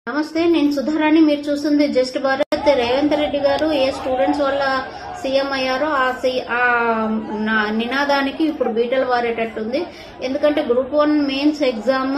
నమస్తే నేను సుధారాణి మీరు చూస్తుంది జస్ట్ భారత్ రేవంత్ రెడ్డి గారు ఏ స్టూడెంట్స్ వల్ల సీఎం అయ్యారో ఆ సి- ఆ నా- నినాదానికి ఇప్పుడు బీటలు వారేటట్టుంది ఎందుకంటే group one mains exam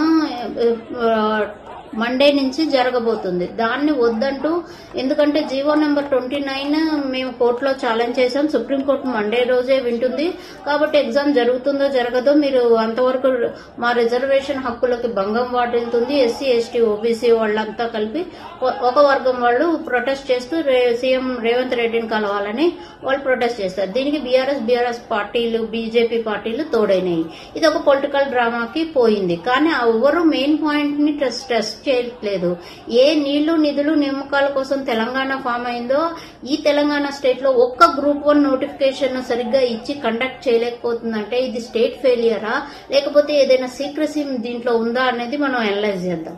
Monday నుంచి జరగబోతుంది దాన్ని వద్దంటూ ఎందుకంటే జీవో నెంబర్ ట్వంటీ నైన్ మేము కోర్టులో ఛాలెంజ్ చేశాం సుప్రీంకోర్టు మండే రోజే వింటుంది కాబట్టి ఎగ్జామ్ జరుగుతుందో జరగదో మీరు అంతవరకు మా రిజర్వేషన్ హక్కులకి భంగం వాటిల్తుంది ఎస్సీ ఎస్టీ ఓబీసీ వాళ్ళంతా కలిపి ఒ- ఒక వర్గం వాళ్ళు ప్రొటెస్ట్ చేస్తూ రే- సీఎం రేవంత్ రెడ్డిని కలవాలని వాళ్ళు ప్రొటెస్ట్ చేస్తారు దీనికి బీఆర్ఎస్ బీఆర్ఎస్ పార్టీలు బీజేపీ పార్టీలు తోడైనాయి ఇది ఒక పొలిటికల్ డ్రామాకి పోయింది కానీ ఆ ఎవరు మెయిన్ పాయింట్ ని టెస్ట్ టెస్ట్ చేయట్లేదు ఏ నీళ్లు నిధులు నియామకాల కోసం తెలంగాణ ఫామ్ అయిందో ఈ తెలంగాణ స్టేట్ లో ఒక్క గ్రూప్ వన్ నోటిఫికేషన్ సరిగ్గా ఇచ్చి కండక్ట్ చేయలేకపోతుందంటే ఇది స్టేట్ ఫెయిలియరా లేకపోతే ఏదైనా సీక్రసీ దీంట్లో ఉందా అనేది మనం అనలైజ్ చేద్దాం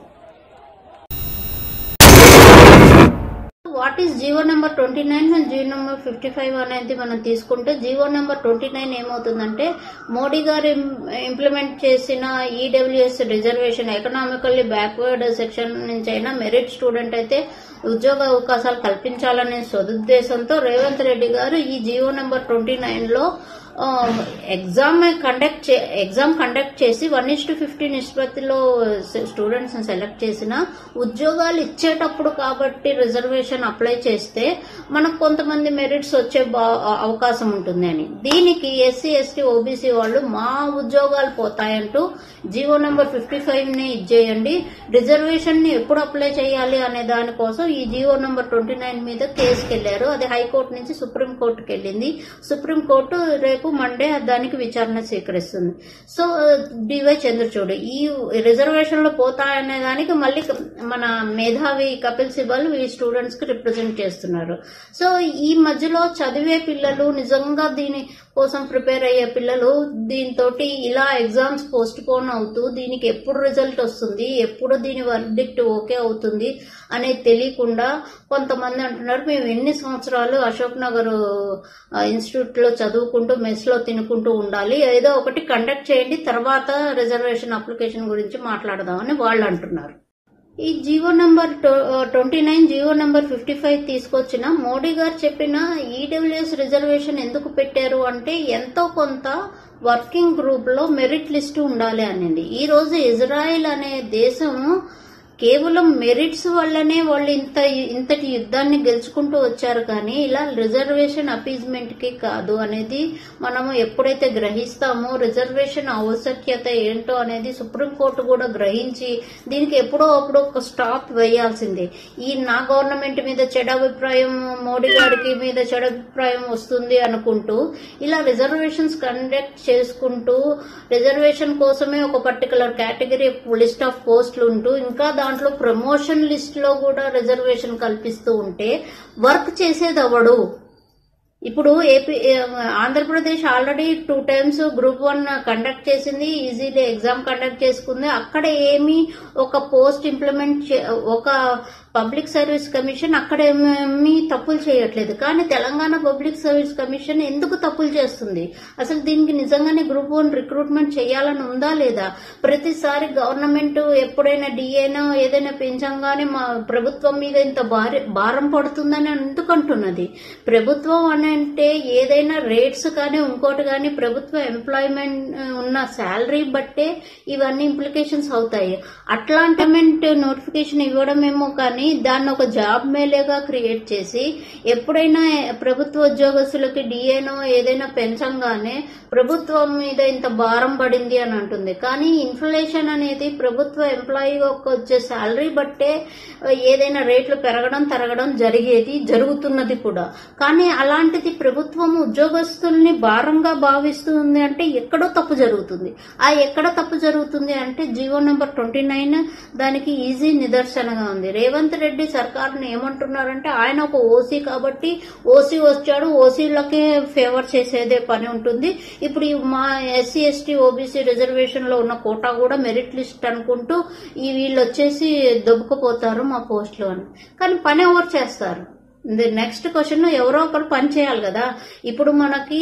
what is GO number twenty nine GO number fifty five అనేది మనం తీసుకుంటే జీవో నెంబర్ ట్వంటీ నైన్ ఏమవుతుందంటే మోడీ గారు ఇంప్లిమెంట్ చేసిన EWS reservation economically backward section నుంచి అయినా మెరిట్ స్టూడెంట్ అయితే ఉద్యోగ అవకాశాలు కల్పించాలనే సదుద్దేశంతో రేవంత్ రెడ్డి గారు ఈ జీవో నెంబర్ ట్వంటీ నైన్ లో ఆ, ఎగ్జామ్ కండక్ట్ చే ఎగ్జామ్ కండక్ట్ చేసి వన్ ఇస్ టు ఫిఫ్టీ నిష్పత్తిలో స్టూడెంట్స్ సెలెక్ట్ చేసిన ఉద్యోగాలు ఇచ్చేటప్పుడు కాబట్టి రిజర్వేషన్ అప్లై చేస్తే మనకు కొంతమంది మెరిట్స్ వచ్చే బా- అవకాశం ఉంటుంది అని దీనికి ఎస్సీ ఎస్టీ ఓబీసీ వాళ్ళు మా ఉద్యోగాలు పోతాయంటూ జీవో నెంబర్ ఫిఫ్టీ ఫైవ్ ని ఇచ్చేయండి రిజర్వేషన్ ని ఎప్పుడు అప్లై చేయాలి అనే దానికోసం ఈ జీవో నెంబర్ ట్వంటీ నైన్ మీద కేసుకి వెళ్లారు అది హైకోర్టు నుంచి సుప్రీం కోర్టుకి వెళ్ళింది సుప్రీం కోర్టు రేపు మండే దానికి విచారణ స్వీకరిస్తుంది సో డివై చంద్రచూడ్ ఈ రిజర్వేషన్లు పోతాయనే దానికి మళ్ళీ మన మేధావి కపిల్ సిబల్ ఈ స్టూడెంట్స్ కి రిప్రజెంట్ చేస్తున్నారు సో ఈ మధ్యలో చదివే పిల్లలు నిజంగా దీని కోసం ప్రిపేర్ అయ్యే పిల్లలు దీంతో ఇలా ఎగ్జామ్స్ పోస్ట్ పోన్ అవుతూ దీనికి ఎప్పుడు రిజల్ట్ వస్తుంది ఎప్పుడు దీని వర్డిక్ట్ ఓకే అవుతుంది అనేది తెలియకుండా కొంతమంది అంటున్నారు మేము ఎన్ని సంవత్సరాలు అశోక్ నగర్ ఇన్స్టిట్యూట్ లో చదువుకుంటూ మెస్ లో తినుకుంటూ ఉండాలి ఏదో ఒకటి కండక్ట్ చేయండి తర్వాత రిజర్వేషన్ అప్లికేషన్ గురించి మాట్లాడదామని వాళ్ళు అంటున్నారు ఈ GO number twenty nine GO number fifty five తీసుకొచ్చిన మోడీ గారు చెప్పిన ఈడబ్ల్యూఎస్ రిజర్వేషన్ ఎందుకు పెట్టారు అంటే ఎంతో కొంత వర్కింగ్ గ్రూప్ లో మెరిట్ లిస్ట్ ఉండాలి అనింది ఈ రోజు ఇజ్రాయెల్ అనే దేశం కేవలం మెరిట్స్ వల్లనే వాళ్ళు ఇంత ఇంతటి యుద్ధాన్ని గెలుచుకుంటూ వచ్చారు కానీ ఇలా రిజర్వేషన్ అపీజ్మెంట్ కి కాదు అనేది మనము ఎప్పుడైతే గ్రహిస్తామో రిజర్వేషన్ ఆవశ్యకత ఏంటో అనేది సుప్రీంకోర్టు కూడా గ్రహించి దీనికి ఎప్పుడో అప్పుడు ఒక స్టాప్ వేయాల్సిందే ఈ నా గవర్నమెంట్ మీద చెడు అభిప్రాయం మోడీ గారికి మీద చెడు అభిప్రాయం వస్తుంది అనుకుంటూ ఇలా రిజర్వేషన్స్ కండక్ట్ చేసుకుంటూ రిజర్వేషన్ కోసమే ఒక పర్టికులర్ కేటగిరీ లిస్ట్ ఆఫ్ పోస్టులు ఉంటూ ఇంకా దాంట్లో ప్రమోషన్ లిస్ట్ లో కూడా రిజర్వేషన్ కల్పిస్తూ ఉంటే వర్క్ చేసేది ఎవడు ఇప్పుడు AP Andhra Pradesh already two times group one conduct చేసింది ఈజీలీ ఎగ్జామ్ కండక్ట్ చేసుకుంది అక్కడ ఏమి ఒక పోస్ట్ ఇంప్లిమెంట్ ఒక పబ్లిక్ సర్వీస్ కమిషన్ అక్కడ ఏమీ తప్పులు చేయట్లేదు కానీ తెలంగాణ పబ్లిక్ సర్వీస్ కమిషన్ ఎందుకు తప్పులు చేస్తుంది అసలు దీనికి నిజంగానే గ్రూప్ వన్ రిక్రూట్మెంట్ చేయాలని ఉందా లేదా ప్రతిసారి గవర్నమెంట్ ఎప్పుడైనా డిఏనో ఏదైనా పెంచంగానే మా ప్రభుత్వం మీద ఇంత భారీ భారం పడుతుందని ఎందుకు అంటున్నది ప్రభుత్వం అని అంటే ఏదైనా రేట్స్ కానీ ఇంకోటి కానీ ప్రభుత్వ ఎంప్లాయ్మెంట్ ఉన్న శాలరీ బట్టే ఇవన్నీ ఇంప్లికేషన్స్ అవుతాయి అట్లాంటమెంట్ నోటిఫికేషన్ ఇవ్వడమేమో కానీ దాన్ని ఒక జాబ్ మేలేగా క్రియేట్ చేసి ఎప్పుడైనా ప్రభుత్వ ఉద్యోగస్తులకి డిఏనో ఏదైనా పెంచంగానే ప్రభుత్వం మీద ఇంత భారం పడింది అని అంటుంది కానీ ఇన్ఫ్లేషన్ అనేది ప్రభుత్వ ఎంప్లాయీ వచ్చే శాలరీ బట్టే ఏదైనా రేట్లు పెరగడం తరగడం జరిగేది జరుగుతున్నది కూడా కానీ అలాంటిది ప్రభుత్వం ఉద్యోగస్తుల్ని భారంగా భావిస్తుంది అంటే ఎక్కడో తప్పు జరుగుతుంది ఆ ఎక్కడ తప్పు జరుగుతుంది అంటే జీవో నెంబర్ ట్వంటీ నైన్ దానికి ఈజీ నిదర్శనగా ఉంది రేవంత్ రెడ్డి సర్కార్ని ఏమంటున్నారంటే ఆయన ఒక ఓసీ కాబట్టి ఓసీ వచ్చాడు ఓసీలకే ఫేవర్ చేసేదే పని ఉంటుంది ఇప్పుడు ఈ మా ఎస్సీ ఎస్టీ ఓబీసీ రిజర్వేషన్ లో ఉన్న కోటా కూడా మెరిట్ లిస్ట్ అనుకుంటూ ఈ వీళ్ళు వచ్చేసి దొబ్బకపోతారు మా పోస్టులు అని కానీ పని ఎవరు చేస్తారు నెక్స్ట్ క్వశ్చన్ ఎవరో ఒకరు పని చేయాలి కదా ఇప్పుడు మనకి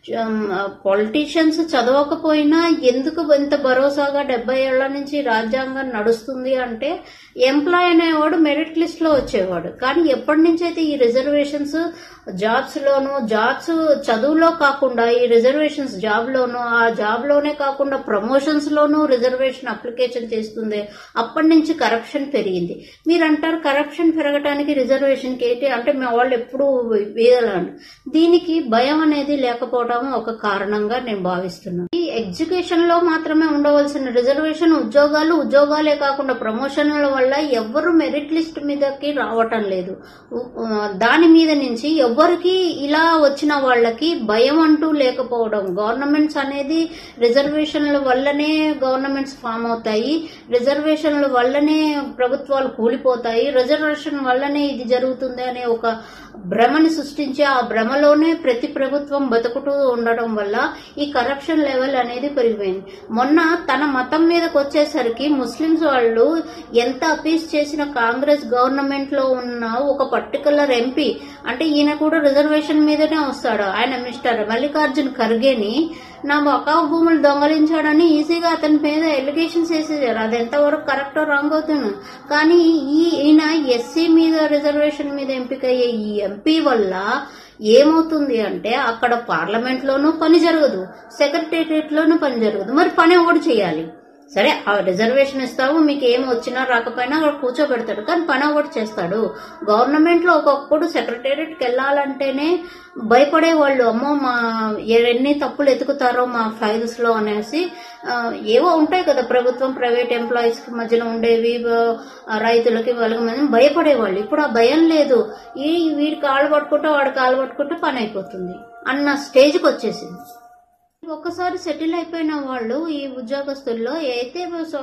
పొలిటీషియన్స్ చదవకపోయినా ఎందుకు ఇంత భరోసాగా డెబ్బై ఏళ్ల నుంచి రాజ్యాంగం నడుస్తుంది అంటే ఎంప్లాయ్ అనేవాడు మెరిట్ లిస్ట్ లో వచ్చేవాడు కానీ ఎప్పటి నుంచి అయితే ఈ రిజర్వేషన్స్ జాబ్స్ లోను జాబ్స్ చదువులో కాకుండా ఈ రిజర్వేషన్స్ జాబ్ లోను ఆ జాబ్ లోనే కాకుండా ప్రమోషన్స్ లోను రిజర్వేషన్ అప్లికేషన్ చేస్తుంది అప్పటి నుంచి కరప్షన్ పెరిగింది మీరు అంటారు కరప్షన్ పెరగటానికి రిజర్వేషన్ కి ఏంటి అంటే మా వాళ్ళు ఎప్పుడు వేయాలని దీనికి భయం అనేది లేకపోవడం ఒక కారణంగా నేను భావిస్తున్నాను ఈ ఎడ్యుకేషన్ లో మాత్రమే ఉండవలసిన రిజర్వేషన్ ఉద్యోగాలు ఉద్యోగాలే కాకుండా ప్రమోషన్ల వల్ల ఎవ్వరు మెరిట్ లిస్ట్ మీదకి రావటం లేదు ఉ- ఆ, దాని మీద నుంచి ఎవ్వరికి ఇలా వచ్చిన వాళ్ళకి భయం అంటూ లేకపోవడం గవర్నమెంట్స్ అనేది రిజర్వేషన్ల వల్లనే గవర్నమెంట్స్ ఫామ్ అవుతాయి రిజర్వేషన్ల వల్లనే ప్రభుత్వాలు కూలిపోతాయి రిజర్వేషన్ వల్లనే ఇది జరుగుతుంది అనే ఒక భ్రమని సృష్టించి ఆ భ్రమలోనే ప్రతి ప్రభుత్వం బతుకుతూ ఉండడం వల్ల ఈ కరప్షన్ లెవెల్ అనేది పెరిగిపోయింది మొన్న తన మతం మీదకి వచ్చేసరికి ముస్లింస్ వాళ్ళు ఎంత అపీస్ చేసిన కాంగ్రెస్ గవర్నమెంట్ లో ఉన్న ఒక పర్టికులర్ ఎంపీ అంటే ఈయన కూడా రిజర్వేషన్ మీదనే వస్తాడు ఆయన మిస్టర్ మల్లికార్జున్ ఖర్గేని నా బకావు భూములు దొంగలించాడని ఈజీగా అతని మీద ఎలిగేషన్స్ వేసేసారు అది ఎంతవరకు కరెక్టో రాంగ్ అవుతుంది కానీ ఈ ఈయన ఎస్సీ మీద రిజర్వేషన్ మీద ఎంపికయ్యే ఈ ఎంపీ వల్ల ఏమవుతుంది అంటే అక్కడ పార్లమెంట్ లోనూ పని జరగదు సెక్రటేరియట్ లోనూ పని జరగదు మరి పని ఒకటి చేయాలి సరే ఆ రిజర్వేషన్ ఇస్తాము మీకు ఏం వచ్చినా రాకపోయినా అక్కడ కూర్చోబెడతాడు కానీ పని ఒకటి చేస్తాడు గవర్నమెంట్ లో ఒకప్పుడు సెక్రటేరియట్కి వెళ్ళాలంటేనే భయపడేవాళ్ళు అమ్మో మా ఎన్ని తప్పులు ఎతుకుతారో మా ఫైల్స్ లో అనేసి ఆ, ఏవో ఉంటాయి కదా ప్రభుత్వం ప్రైవేట్ ఎంప్లాయీస్ కి మధ్యలో ఉండేవి ఆ, రైతులకి వాళ్ళకి మధ్య భయపడేవాళ్ళు ఇప్పుడు ఆ భయం లేదు ఈ వీడి కాళ్ళు పట్టుకుంటే వాడి కాళ్ళు పట్టుకుంటే పని అయిపోతుంది అన్న స్టేజ్కి వచ్చేసింది ఒక్కసారి సెటిల్ అయిపోయిన వాళ్ళు ఈ ఉద్యోగస్తుల్లో అయితే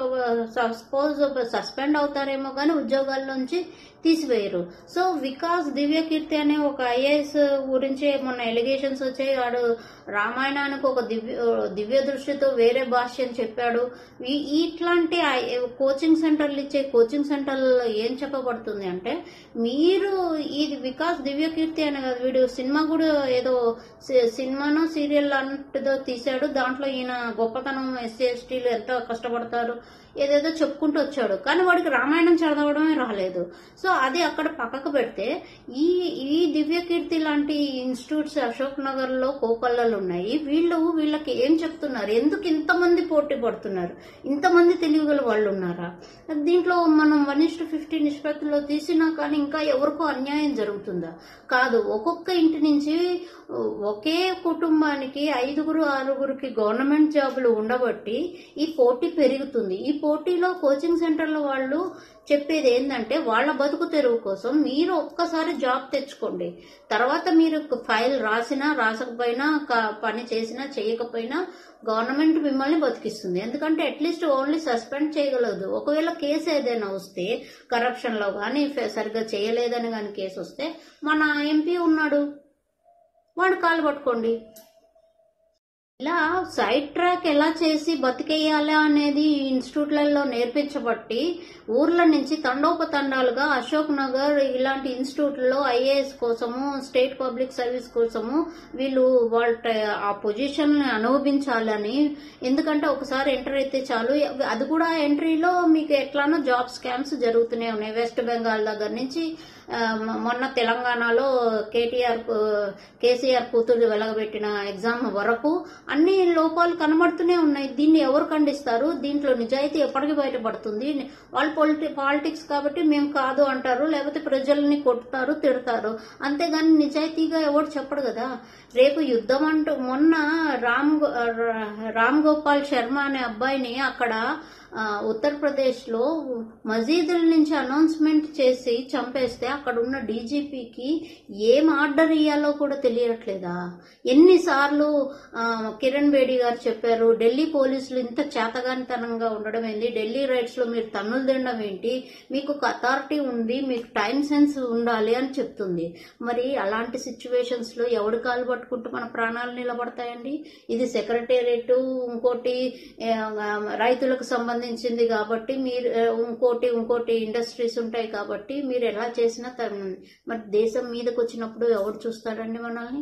సపోజ్ సస్పెండ్ అవుతారేమో కానీ ఉద్యోగాల నుంచి తీసివేయరు సో వికాస్ దివ్యకీర్తి అనే ఒక ఐఏఎస్ గురించి మొన్న ఎలిగేషన్స్ వచ్చాయి వాడు రామాయణానికి ఒక దివ్య దివ్య దృష్టితో వేరే భాష్యం చెప్పాడు ఈ- ఇట్లాంటి ఐ- కోచింగ్ సెంటర్లు ఇచ్చే కోచింగ్ సెంటర్లలో ఏం చెప్పబడుతుంది అంటే మీరు ఇది వికాస్ దివ్యకీర్తి అనే కదా వీడు సినిమా కూడా ఏదో సి- సినిమానో సీరియల్ అంటదో తీశాడు దాంట్లో ఈయన గొప్పతనం ఎస్సీ ఎస్టీలు ఎంత కష్టపడతారు ఏదేదో చెప్పుకుంటూ వచ్చాడు కానీ వాడికి రామాయణం చదవడమే రాలేదు సో అది అక్కడ పక్కకు పెడితే ఈ ఈ దివ్యకీర్తి లాంటి ఇన్స్టిట్యూట్స్ అశోక్ నగర్ లో కోకొల్లలు ఉన్నాయి వీళ్ళు వీళ్ళకి ఏం చెప్తున్నారు ఎందుకు ఇంతమంది పోటీ పడుతున్నారు ఇంతమంది తెలియగల వాళ్ళు ఉన్నారా దీంట్లో మనం వన్ ఇస్ట్ ఫిఫ్టీ నిష్పత్తిలో తీసినా కానీ ఇంకా ఎవరికో అన్యాయం జరుగుతుందా కాదు ఒక్కొక్క ఇంటి నుంచి ఒకే కుటుంబానికి ఐదుగురు ఆరుగురికి గవర్నమెంట్ జాబులు ఉండబట్టి ఈ పోటీ పెరుగుతుంది ఈ పోటీలో కోచింగ్ సెంటర్ల వాళ్ళు చెప్పేది ఏంటంటే వాళ్ళ బతుకు తెరువు కోసం మీరు ఒక్కసారి జాబ్ తెచ్చుకోండి తర్వాత మీరు ఫైల్ రాసినా రాసకపోయినా క- పని చేసినా చేయకపోయినా గవర్నమెంట్ మిమ్మల్ని బతికిస్తుంది ఎందుకంటే అట్లీస్ట్ ఓన్లీ సస్పెండ్ చేయగలదు ఒకవేళ కేసు ఏదైనా వస్తే కరప్షన్ లో కానీ సరిగ్గా చేయలేదని కానీ కేసు వస్తే మన ఎంపీ ఉన్నాడు వాడు కాలు పట్టుకోండి ఇలా సైడ్ ట్రాక్ ఎలా చేసి బతికేయాలా అనేది ఈ ఇన్స్టిట్యూట్లలో నేర్పించబట్టి ఊర్ల నుంచి తండోపతండాలుగా అశోక్ నగర్ ఇలాంటి ఇన్స్టిట్యూట్లలో ఐఏఎస్ కోసము స్టేట్ పబ్లిక్ సర్వీస్ కోసము వీళ్ళు వాళ్ళ ట- ఆ పొజిషన్ అనుభవించాలని ఎందుకంటే ఒకసారి ఎంటర్ అయితే చాలు అది కూడా ఎంట్రీలో మీకు ఎట్లానో జాబ్ స్కామ్స్ జరుగుతూనే ఉన్నాయి వెస్ట్ బెంగాల్ దగ్గర నుంచి ఆ, మొన్న తెలంగాణలో కేటీఆర్ కు- కేసీఆర్ కూతురు వెలగబెట్టిన ఎగ్జామ్ వరకు అన్ని లోపాలు కనబడుతూనే ఉన్నాయి దీన్ని ఎవరు ఖండిస్తారు దీంట్లో నిజాయితీ ఎప్పటికి బయటపడుతుంది వాళ్ళు పొలిటి పాలిటిక్స్ కాబట్టి మేము కాదు అంటారు లేకపోతే ప్రజల్ని కొట్టుతారు తిడతారు అంతేగాని నిజాయితీగా ఎవరు చెప్పడు కదా రేపు యుద్ధం అంటూ మొన్న రామ్ గో- రామ్ గోపాల్ శర్మ అనే అబ్బాయిని అక్కడ ఆ, ఉత్తరప్రదేశ్ లో మసీదుల నుంచి అనౌన్స్మెంట్ చేసి చంపేస్తే అక్కడ ఉన్న డీజీపీకి ఏం ఆర్డర్ ఇయ్యాలో కూడా తెలియట్లేదా ఎన్నిసార్లు ఆ, కిరణ్ బేడి గారు చెప్పారు ఢిల్లీ పోలీసులు ఇంత చేతగానితనంగా ఉండడం ఏంది ఢిల్లీ రైట్స్ లో మీరు తన్నులు తినడం ఏంటి మీకు ఒక అథారిటీ ఉంది మీకు టైం సెన్స్ ఉండాలి అని చెప్తుంది మరి అలాంటి సిచ్యువేషన్స్ లో ఎవడు కాలు పట్టుకుంటూ మన ప్రాణాలు నిలబడతాయండి ఇది సెక్రటేరియట్ ఇంకోటి ఆ, రైతులకు సంబంధించి సంబంధించింది కాబట్టి మీరు ఆ, ఇంకోటి ఇంకోటి ఇండస్ట్రీస్ ఉంటాయి కాబట్టి మీరు ఎలా చేసినా తను మరి దేశం మీదకి వచ్చినప్పుడు ఎవరు చూస్తారండి మనల్ని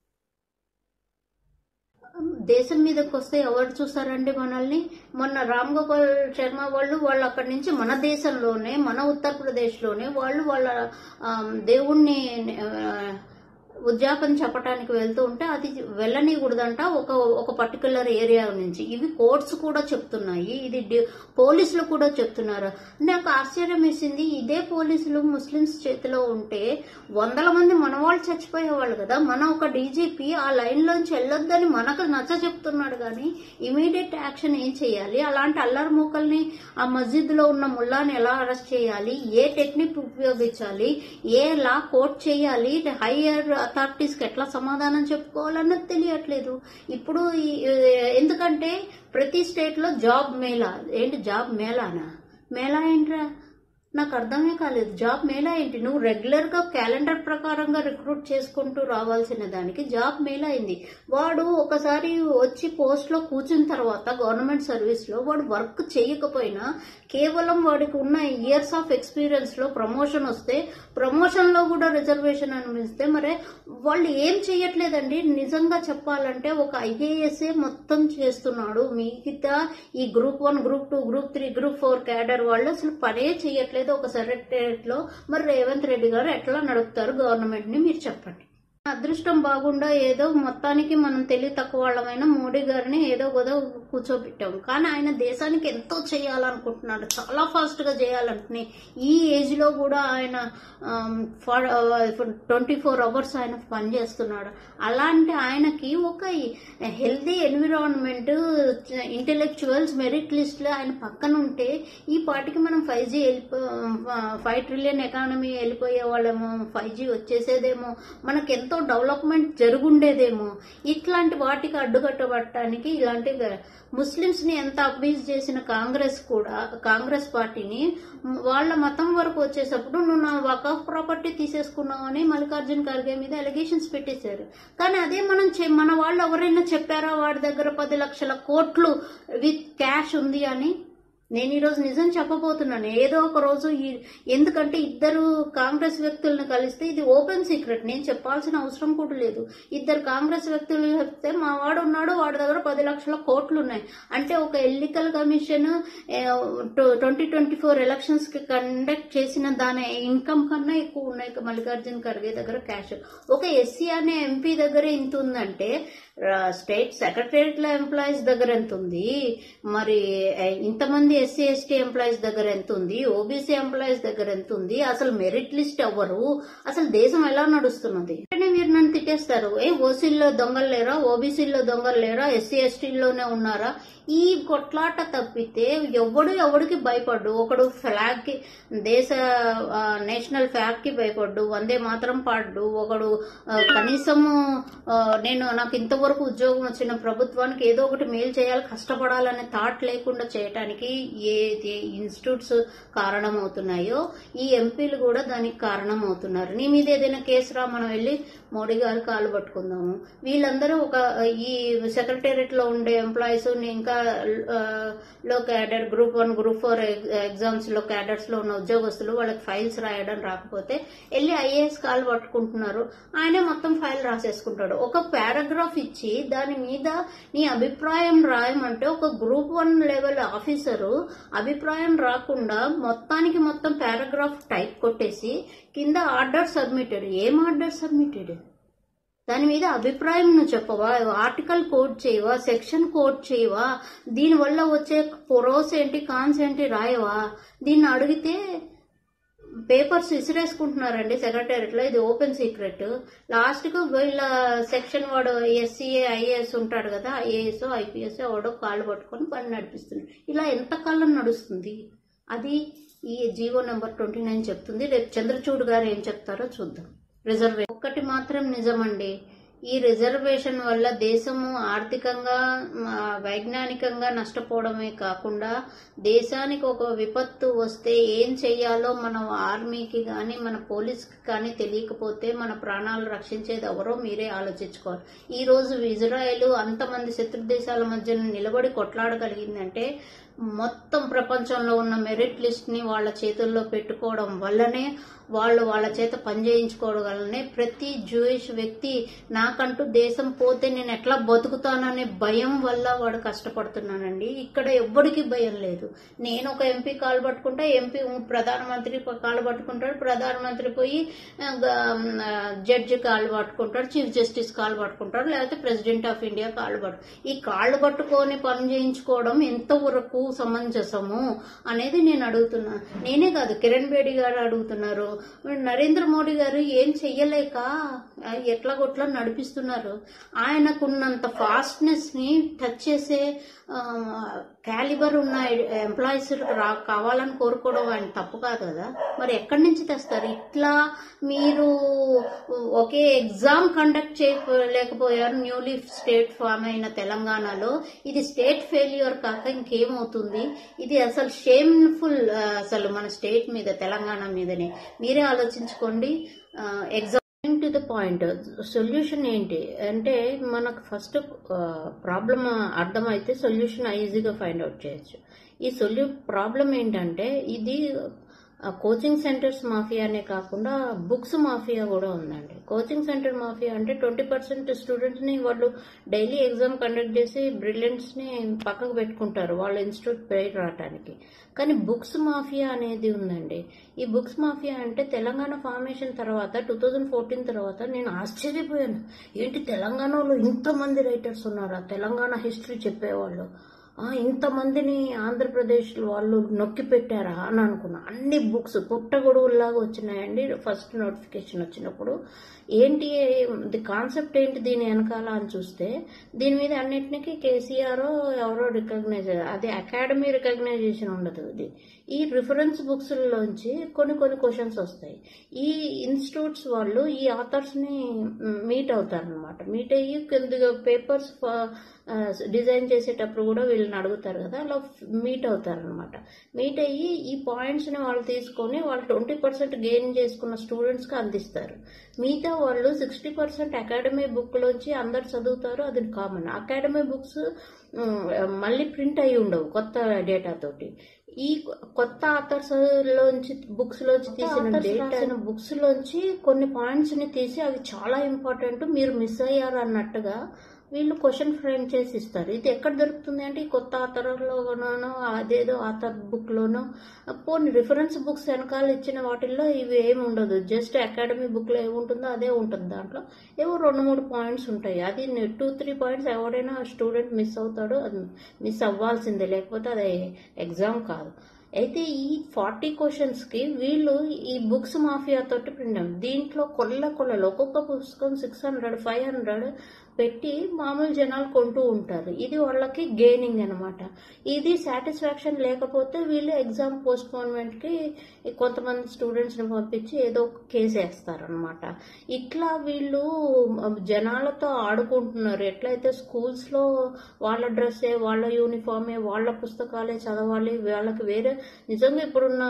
దేశం మీదకి వస్తే ఎవరు చూస్తారండి మనల్ని మొన్న రామ్ గోపాల్ శర్మ వాళ్ళు వాళ్ళు అక్కడి నుంచి మన దేశంలోనే మన ఉత్తరప్రదేశ్లోనే వాళ్ళు వాళ్ళ ఆ, దేవుణ్ణి ఆ, ఉద్యాపన చెప్పడానికి వెళ్తూ ఉంటే అది వెళ్ళనీయకూడదంట ఒక ఒక పర్టికులర్ ఏరియా నుంచి ఇవి కోర్ట్స్ కూడా చెప్తున్నాయి ఇది డి- పోలీసులు కూడా చెప్తున్నారు నాకు ఆశ్చర్యం వేసింది ఇదే పోలీసులు ముస్లిమ్స్ చేతిలో ఉంటే వందల మంది మన వాళ్ళు చచ్చిపోయేవాళ్ళు కదా మన ఒక డీజీపీ ఆ లైన్ లోంచి వెళ్ళొద్దని మనకు నచ్చ చెప్తున్నాడు కానీ ఇమీడియట్ యాక్షన్ ఏం చేయాలి అలాంటి అల్లరి మూకల్ని ఆ మస్జిద్ లో ఉన్న ముల్లాని ఎలా అరెస్ట్ చేయాలి ఏ టెక్నిక్ ఉపయోగించాలి ఏ లా కోర్ట్ చేయాలి హైయర్ అథారిటీస్ కి ఎట్లా సమాధానం చెప్పుకోవాలన్నది తెలియట్లేదు ఇప్పుడు ఈ- ఎందుకంటే ప్రతి స్టేట్ లో జాబ్ మేళా ఏంటి జాబ్ మేళానా మేళా ఏంట్రా నాకు అర్థమే కాలేదు జాబ్ మేళా ఏంటి నువ్వు రెగ్యులర్ గా క్యాలెండర్ ప్రకారంగా రిక్రూట్ చేసుకుంటూ రావాల్సిన దానికి జాబ్ మేళా అయింది వాడు ఒకసారి వచ్చి పోస్ట్ లో కూర్చున్న తర్వాత గవర్నమెంట్ సర్వీస్ లో వాడు వర్క్ చేయకపోయినా కేవలం వాడికి ఉన్న ఇయర్స్ ఆఫ్ ఎక్స్పీరియన్స్ లో ప్రమోషన్ వస్తే ప్రమోషన్ లో కూడా రిజర్వేషన్ అనిపిస్తే మరి వాళ్ళు ఏం చేయట్లేదండి నిజంగా చెప్పాలంటే ఒక ఐఏఎస్ మొత్తం చేస్తున్నాడు మిగతా ఈ group one group two group three group four cadre వాళ్ళు అసలు పనే చేయట్లేదు ఒక సెక్రటరియట్ లో మరి రేవంత్ రెడ్డి గారు ఎట్లా నడుపుతారు గవర్నమెంట్ ని మీరు చెప్పండి అదృష్టం బాగుండా ఏదో మొత్తానికి మనం తెలివి తక్కువ వాళ్ళమైన మోడీ గారిని ఏదో గదో కూర్చోబెట్టాం కానీ ఆయన దేశానికి ఎంతో చేయాలనుకుంటున్నాడు చాలా ఫాస్ట్ గా చేయాలనుకుని ఈ ఏజ్ లో కూడా ఆయన ట్వంటీ ఫోర్ అవర్స్ ఆయన పనిచేస్తున్నాడు అలాంటి ఆయనకి ఒక healthy environment intellectuals merit list లో ఆయన పక్కన ఉంటే ఈ పాటికి మనం ఫైవ్ జీ వెళ్ళిపో ఫైవ్ ట్రిలియన్ ఎకానమీ వెళ్ళిపోయే వాళ్ళేమో ఫైవ్ జీ వచ్చేసేదేమో మనకి ఎంతో డెవలప్మెంట్ జరుగుండేదేమో ఇట్లాంటి వాటికి అడ్డుకట్టబట్టడానికి ఇలాంటి ముస్లిమ్స్ ని ఎంత అబ్యూజ్ చేసిన కాంగ్రెస్ కూడా కాంగ్రెస్ పార్టీని వాళ్ళ మతం వరకు వచ్చేటప్పుడు నువ్వు నా వకాఫ్ ప్రాపర్టీ తీసేసుకున్నావు అని మల్లికార్జున్ ఖర్గే మీద ఎలిగేషన్స్ పెట్టేశారు కానీ అదే మనం చె- మన వాళ్ళు ఎవరైనా చెప్పారా వాడి దగ్గర పది లక్షల కోట్లు విత్ క్యాష్ ఉంది అని నేను ఈరోజు నిజం చెప్పబోతున్నాను ఏదో ఒక రోజు ఈ- ఎందుకంటే ఇద్దరు కాంగ్రెస్ వ్యక్తులను కలిస్తే ఇది ఓపెన్ సీక్రెట్ నేను చెప్పాల్సిన అవసరం కూడా లేదు ఇద్దరు కాంగ్రెస్ వ్యక్తులు చెప్తే మా వాడు ఉన్నాడు వాడి దగ్గర పది లక్షల కోట్లు ఉన్నాయి అంటే ఒక ఎన్నికల commission twenty twenty four elections కి కండక్ట్ చేసిన దాని ఇన్కమ్ కన్నా ఎక్కువ ఉన్నాయి మల్లికార్జున్ ఖర్గే దగ్గర క్యాష్ ఒక ఎస్సీ అనే ఎంపీ దగ్గర ఇంత ఉందంటే స్టేట్ సెక్రటరియట్ లో ఎంప్లాయీస్ దగ్గర ఎంత ఉంది మరి ఆ, ఇంతమంది ఎస్సీ ఎస్టీ ఎంప్లాయీస్ దగ్గర ఎంత ఉంది ఓబీసీ ఎంప్లాయీస్ దగ్గర ఎంత ఉంది అసలు మెరిట్ లిస్ట్ ఎవరు అసలు దేశం ఎలా నడుస్తున్నది వెంటనే మీరు నన్ను తిట్టేస్తారు ఏ ఓసీల్లో దొంగలు లేరా ఓబీసీల్లో దొంగలు లేరా ఎస్సీ ఎస్టీల్లోనే ఉన్నారా ఈ కొట్లాట తప్పితే ఎవడు ఎవడికి భయపడ్డు ఒకడు ఫ్లాగ్ కి దేశ ఆ, నేషనల్ ఫ్లాగ్ కి భయపడ్డు వందే మాత్రం పాడ్డు ఒకడు ఆ, కనీసము ఆ, నేను నాకు ఇంతవరకు ఉద్యోగం వచ్చిన ప్రభుత్వానికి ఏదో ఒకటి మేలు చేయాలి కష్టపడాలనే థాట్ లేకుండా చేయటానికి ఏ ఏ ఇన్స్టిట్యూట్స్ కారణమవుతున్నాయో ఈ ఎంపీలు కూడా దానికి కారణమవుతున్నారు నీ మీద ఏదైనా కేసు రా మనం వెళ్ళి మోడీ గారు కాలు పట్టుకుందాము వీళ్ళందరూ ఒక ఈ సెక్రటేరియట్ లో ఉండే ఎంప్లాయీస్ ఇంకా ఆ, లో cadre group one group four exams లో క్యాడర్స్ లో ఉన్న ఉద్యోగస్తులు వాళ్ళకి ఫైల్స్ రాయడం రాకపోతే వెళ్ళి ఐఏఎస్ కాలు పట్టుకుంటున్నారు ఆయనే మొత్తం ఫైల్ రాసేసుకుంటాడు ఒక పారాగ్రాఫ్ ఇచ్చి దాని మీద నీ అభిప్రాయం రాయమంటే ఒక గ్రూప్ వన్ లెవెల్ ఆఫీసరు అభిప్రాయం రాకుండా మొత్తానికి మొత్తం పారాగ్రాఫ్ టైప్ కొట్టేసి కింద ఆర్డర్ సబ్మిటెడ్ ఏం ఆర్డర్ సబ్మిటెడ్ దాని మీద అభిప్రాయం నువ్వు చెప్పవా ఆర్టికల్ కోడ్ చేయవా సెక్షన్ కోడ్ చేయవా దీని వల్ల వచ్చే ప్రోస్ ఏంటి కాన్స్ ఏంటి రాయవా దీన్ని అడిగితే పేపర్స్ విసిరేసుకుంటున్నారండి సెక్రటేరియట్ లో ఇది ఓపెన్ సీక్రెట్ లాస్ట్ కు వీళ్ళ సెక్షన్ వాడు ఎస్సీఏ ఐఏఎస్ ఉంటాడు కదా ఐఏఎస్ ఐపీఎస్ వాడు కాళ్ళు పట్టుకొని పని నడిపిస్తున్నాడు ఇలా ఎంత కాలం నడుస్తుంది అది ఈ జీవో నెంబర్ ట్వంటీ నైన్ చెప్తుంది రేపు చంద్రచూడ్ గారు ఏం చెప్తారో చూద్దాం రిజర్వే ఒక్కటి మాత్రం నిజమండి ఈ రిజర్వేషన్ వల్ల దేశము ఆర్థికంగా ఆ, వైజ్ఞానికంగా నష్టపోవడమే కాకుండా దేశానికి ఒక విపత్తు వస్తే ఏం చెయ్యాలో మన ఆర్మీకి కానీ మన పోలీస్కి కానీ తెలియకపోతే మన ప్రాణాలు రక్షించేది ఎవరో మీరే ఆలోచించుకోవాలి ఈ రోజు ఇజ్రాయెల్ అంతమంది శత్రు దేశాల మధ్య నిలబడి కొట్లాడగలిగిందంటే మొత్తం ప్రపంచంలో ఉన్న మెరిట్ లిస్ట్ ని వాళ్ళ చేతుల్లో పెట్టుకోవడం వల్లనే వాళ్ళు వాళ్ళ చేత పనిచేయించుకోవడం వల్లనే ప్రతి జూయిష్ వ్యక్తి నాకంటూ దేశం పోతే నేను ఎట్లా బతుకుతాననే భయం వల్ల వాడు కష్టపడుతున్నానండి ఇక్కడ ఎవ్వడికి భయం లేదు నేను ఒక ఎంపీ కాలు పట్టుకుంటా ఎంపీ ప్రధానమంత్రి కాలు పట్టుకుంటాడు ప్రధానమంత్రి పోయి ఆ, గ- ఆ, జడ్జి కాలు పట్టుకుంటాడు చీఫ్ జస్టిస్ కాలు పట్టుకుంటాడు లేకపోతే ప్రెసిడెంట్ ఆఫ్ ఇండియా కాళ్ళు పట్టు ఈ కాళ్ళు పట్టుకొని పని చేయించుకోవడం ఎంతవరకు సమంజసము అనేది నేను అడుగుతున్నా నేనే కాదు కిరణ్ బేడి గారు అడుగుతున్నారు నరేంద్ర మోడీ గారు ఏం చెయ్యలేక ఆ, ఎట్లా కొట్లా నడిపిస్తున్నారు ఆయనకున్నంత ఫాస్ట్నెస్ ని టచ్ చేసే క్యాలిబర్ ఉన్న ఎంప్లాయీస్ రా కావాలని కోరుకోవడం ఆయన తప్పు కాదు కదా మరి ఎక్కడి నుంచి తెస్తారు ఇట్లా మీరు ఒకే ఎగ్జామ్ కండక్ట్ చేయలేకపోయారు న్యూలీ స్టేట్ ఫామ్ అయిన తెలంగాణలో ఇది స్టేట్ ఫెయిల్యూర్ కాక ఇంకేమవుతుంది ఇది అసలు షేమ్ఫుల్ అసలు మన స్టేట్ మీద తెలంగాణ మీదనే మీరే ఆలోచించుకోండి exam to the point solution ఏంటి అంటే మనకు ఫస్ట్ ప్రాబ్లమ్ అర్థమైతే సొల్యూషన్ ఈజీగా ఫైండ్ అవుట్ చేయొచ్చు ఈ సొల్యూ ప్రాబ్లం ఏంటంటే ఇది కోచింగ్ సెంటర్స్ మాఫియానే కాకుండా బుక్స్ మాఫియా కూడా ఉందండి కోచింగ్ సెంటర్ మాఫియా అంటే ట్వంటీ పర్సెంట్ స్టూడెంట్స్ ని వాళ్ళు డైలీ ఎగ్జామ్ కండక్ట్ చేసి బ్రిలియంట్స్ ని పక్కకు పెట్టుకుంటారు వాళ్ళ ఇన్స్టిట్యూట్ పేరు రావడానికి కానీ బుక్స్ మాఫియా అనేది ఉందండి ఈ బుక్స్ మాఫియా అంటే తెలంగాణ ఫార్మేషన్ తర్వాత టూ థౌజండ్ ఫోర్టీన్ తర్వాత నేను ఆశ్చర్యపోయాను ఏంటి తెలంగాణలో ఇంతమంది రైటర్స్ ఉన్నారా తెలంగాణ హిస్టరీ చెప్పేవాళ్ళు ఆ, ఇంతమందిని ఆంధ్రప్రదేశ్ వాళ్ళు నొక్కి పెట్టారా అని అనుకున్నా అన్ని బుక్స్ పుట్టగొడుగుల్లాగా వచ్చినాయండి ఫస్ట్ నోటిఫికేషన్ వచ్చినప్పుడు ఏంటి ది కాన్సెప్ట్ ఏంటి దీని వెనకాల అని చూస్తే దీని మీద అన్నిటికీ కేసీఆర్ ఎవరో రికగ్నైజ్ అది అకాడమీ రికగ్నైజేషన్ ఉండదు ఇది ఈ రిఫరెన్స్ బుక్స్ లోంచి కొన్ని కొన్ని క్వశ్చన్స్ వస్తాయి ఈ ఇన్స్టిట్యూట్స్ వాళ్ళు ఈ ఆథర్స్ ని మీట్ అవుతారనమాట మీట్ అయ్యి కొద్దిగా పేపర్స్ డిజైన్ చేసేటప్పుడు కూడా వీళ్ళని అడుగుతారు కదా అలా మీట్ అవుతారనమాట మీట్ అయ్యి ఈ పాయింట్స్ ని వాళ్ళు తీసుకొని వాళ్ళు ట్వంటీ పర్సెంట్ గెయిన్ చేసుకున్న స్టూడెంట్స్ కి అందిస్తారు మిగతా వాళ్ళు సిక్స్టీ పర్సెంట్ అకాడమీ బుక్ లోంచి అందరు చదువుతారు అది కామన్ అకాడమీ బుక్స్ మళ్ళీ ప్రింట్ అయి ఉండవు కొత్త డేటా తోటి ఈ కొత్త ఆథర్స్ లోంచి బుక్స్ లోంచి తీసిన డేటా బుక్స్ లోంచి కొన్ని పాయింట్స్ ని తీసి అవి చాలా ఇంపార్టెంట్ మీరు మిస్ అయ్యారు అన్నట్టుగా వీళ్ళు క్వశ్చన్ ఫ్రేమ్ చేసి ఇస్తారు ఇది ఎక్కడ దొరుకుతుంది అంటే ఈ కొత్త ఆథర్లోనో అదేదో ఆథర్ బుక్ లోనో పోనీ రిఫరెన్స్ బుక్స్ వెనకాల ఇచ్చిన వాటిల్లో ఇవి ఏమి ఉండదు జస్ట్ అకాడమీ బుక్ లో ఏముంటుందో అదే ఉంటుంది దాంట్లో ఏవో రెండు మూడు పాయింట్స్ ఉంటాయి అది టూ త్రీ పాయింట్స్ ఎవడైనా స్టూడెంట్ మిస్ అవుతాడో అది మిస్ అవ్వాల్సిందే లేకపోతే అది ఎగ్జామ్ కాదు అయితే ఈ ఫార్టీ క్వశ్చన్స్ కి వీళ్ళు ఈ బుక్స్ మాఫియా తోటి ప్రింట్ దీంట్లో కొల్ల కొల్లలు ఒక్కొక్క పుస్తకం సిక్స్ హండ్రెడ్ ఫైవ్ హండ్రెడ్ పెట్టి మామూలు జనాలు కొంటూ ఉంటారు ఇది వాళ్ళకి గెయినింగ్ అనమాట ఇది సాటిస్ఫాక్షన్ లేకపోతే వీళ్ళు ఎగ్జామ్ పోస్ట్ పోన్మెంట్ కి కొంతమంది స్టూడెంట్స్ ని పంపించి ఏదో ఒక కేసు వేస్తారనమాట ఇట్లా వీళ్ళు జనాలతో ఆడుకుంటున్నారు ఎట్లయితే స్కూల్స్ లో వాళ్ళ డ్రెస్సే వాళ్ళ యూనిఫామే వాళ్ళ పుస్తకాలే చదవాలి వాళ్ళకి వేరే నిజంగా ఇప్పుడున్న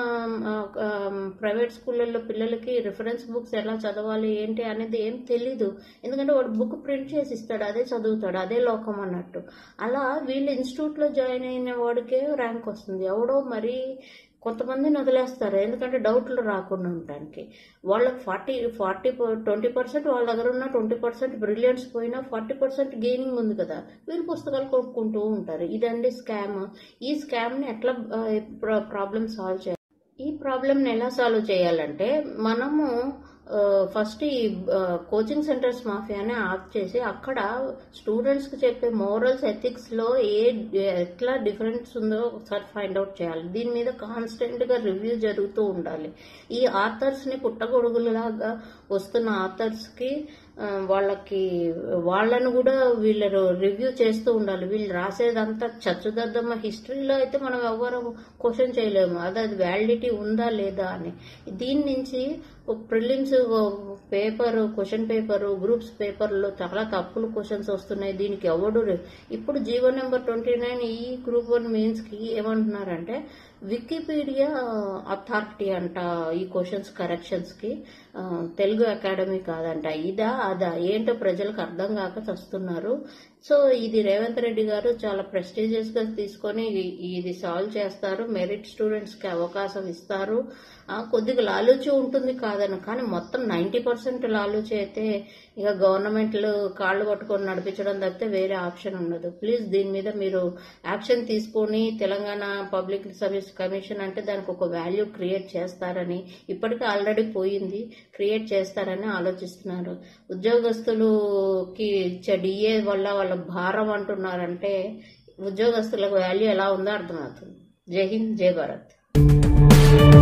ప్రైవేట్ స్కూళ్ళల్లో పిల్లలకి రిఫరెన్స్ బుక్స్ ఎలా చదవాలి ఏంటి అనేది ఏం తెలీదు ఎందుకంటే వాడు బుక్ ప్రింట్ చేసి ఇస్తాడు అదే చదువుతాడు అదే లోకం అన్నట్టు అలా వీళ్ళు ఇన్స్టిట్యూట్ లో జాయిన్ అయిన వాడికే ర్యాంక్ వస్తుంది ఎవడో మరి కొంతమందిని వదిలేస్తారు ఎందుకంటే డౌట్లు రాకుండా ఉండడానికి వాళ్ళకి ఫార్టీ ఫార్టీ ట్వంటీ పర్సెంట్ వాళ్ళ దగ్గర ఉన్న ట్వంటీ పర్సెంట్ బ్రిలియంట్స్ పోయినా ఫార్టీ పర్సెంట్ గెయినింగ్ ఉంది కదా వీళ్ళు పుస్తకాలు కొనుక్కుంటూ ఉంటారు ఇదండి స్కామ్ ఈ స్కామ్ ని ఎట్లా ప్రాబ్లమ్ సాల్వ్ చేయాలి ఈ ప్రాబ్లమ్ ని ఎలా సాల్వ్ చేయాలంటే మనము ఫస్ట్ ఈ కోచింగ్ సెంటర్స్ మాఫియాని ఆఫ్ చేసి అక్కడ స్టూడెంట్స్ కి చెప్పే మోరల్స్ ఎథిక్స్ లో ఏ ఎట్లా డిఫరెన్స్ ఉందో ఒకసారి ఫైండ్ అవుట్ చేయాలి దీని మీద కాన్స్టెంట్ గా రివ్యూ జరుగుతూ ఉండాలి ఈ ఆథర్స్ ని పుట్టగొడుగులాగా వస్తున్న ఆథర్స్ కి ఆ, వాళ్ళకి వాళ్ళను కూడా వీళ్ళు రివ్యూ చేస్తూ ఉండాలి వీళ్ళు రాసేదంతా చచ్చుదద్దమ్మ హిస్టరీలో అయితే మనం ఎవరు క్వశ్చన్ చేయలేము అది అది వ్యాలిడిటీ ఉందా లేదా అని దీని నుంచి prelims paper question paper groups పేపర్లో చాలా తప్పులు క్వశ్చన్స్ వస్తున్నాయి దీనికి ఎవడు రే- ఇప్పుడు జీవో నెంబర్ ట్వంటీ నైన్ ఈ గ్రూప్ వన్ మెయిన్స్ కి ఏమంటున్నారంటే వికీపీడియా అథారిటీ అంట ఈ క్వశ్చన్స్ కరెక్షన్స్ కి ఆ, తెలుగు అకాడమీ కాదంట ఇదా అదా ఏంటో ప్రజలకు అర్థం కాక చస్తున్నారు సో ఇది రేవంత్ రెడ్డి గారు చాలా ప్రెస్టీజియస్ గా తీసుకొని ఇ- ఇది సాల్వ్ చేస్తారు మెరిట్ స్టూడెంట్స్ కి అవకాశం ఇస్తారు ఆ, కొద్దిగా లాలూచి ఉంటుంది కాదను కానీ మొత్తం నైన్టీ పర్సెంట్ లాలూచి అయితే ఇక గవర్నమెంట్లు కాళ్ళు పట్టుకొని నడిపించడం తప్పితే వేరే ఆప్షన్ ఉండదు ప్లీజ్ దీని మీద మీరు యాక్షన్ తీసుకొని తెలంగాణ పబ్లిక్ సర్వీస్ కమిషన్ అంటే దానికి ఒక వాల్యూ క్రియేట్ చేస్తారని ఇప్పటికే ఆల్రెడీ పోయింది క్రియేట్ చేస్తారని ఆలోచిస్తున్నారు ఉద్యోగస్తులకి ఇచ్చే డిఏ వల్ల వాళ్ళ భారం అంటున్నారంటే ఉద్యోగస్తులకు వాల్యూ ఎలా ఉందో అర్థమవుతుంది జై హింద్ జై భారత్